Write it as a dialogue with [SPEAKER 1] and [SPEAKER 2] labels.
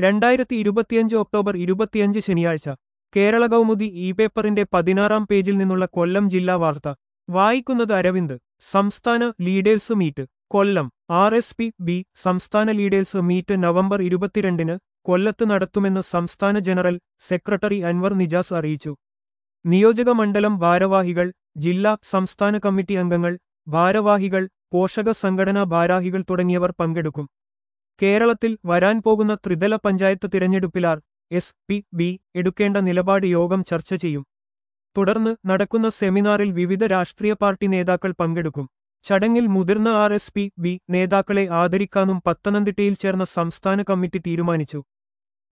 [SPEAKER 1] രണ്ടായിരത്തി ഇരുപത്തിയഞ്ച് ഒക്ടോബർ ഇരുപത്തിയഞ്ച് ശനിയാഴ്ച കേരള കൗമുദി ഇ പേപ്പറിന്റെ പതിനാറാം പേജിൽ നിന്നുള്ള കൊല്ലം ജില്ലാ വാർത്ത വായിക്കുന്നത് അരവിന്ദ് സംസ്ഥാന leaders meet Kollam R S P B സംസ്ഥാന ലീഡേഴ്സ് മീറ്റ് നവംബർ ഇരുപത്തിരണ്ടിന് കൊല്ലത്ത് നടത്തുമെന്ന് സംസ്ഥാന ജനറൽ സെക്രട്ടറി അൻവർ നിജാസ് അറിയിച്ചു നിയോജക മണ്ഡലം ഭാരവാഹികൾ ജില്ലാ സംസ്ഥാന കമ്മിറ്റി അംഗങ്ങൾ ഭാരവാഹികൾ പോഷക സംഘടനാ ഭാരാഹികൾ തുടങ്ങിയവർ പങ്കെടുക്കും കേരളത്തിൽ വരാൻ പോകുന്ന ത്രിതല പഞ്ചായത്ത് തിരഞ്ഞെടുപ്പിലാർ എസ് പി ബി എടുക്കേണ്ട നിലപാട് യോഗം ചർച്ച ചെയ്യും തുടർന്ന് നടക്കുന്ന സെമിനാറിൽ വിവിധ രാഷ്ട്രീയ പാർട്ടി നേതാക്കൾ പങ്കെടുക്കും ചടങ്ങിൽ മുതിർന്ന ആർ എസ് പി ബി നേതാക്കളെ ആദരിക്കാനും പത്തനംതിട്ടയിൽ ചേർന്ന സംസ്ഥാന കമ്മിറ്റി തീരുമാനിച്ചു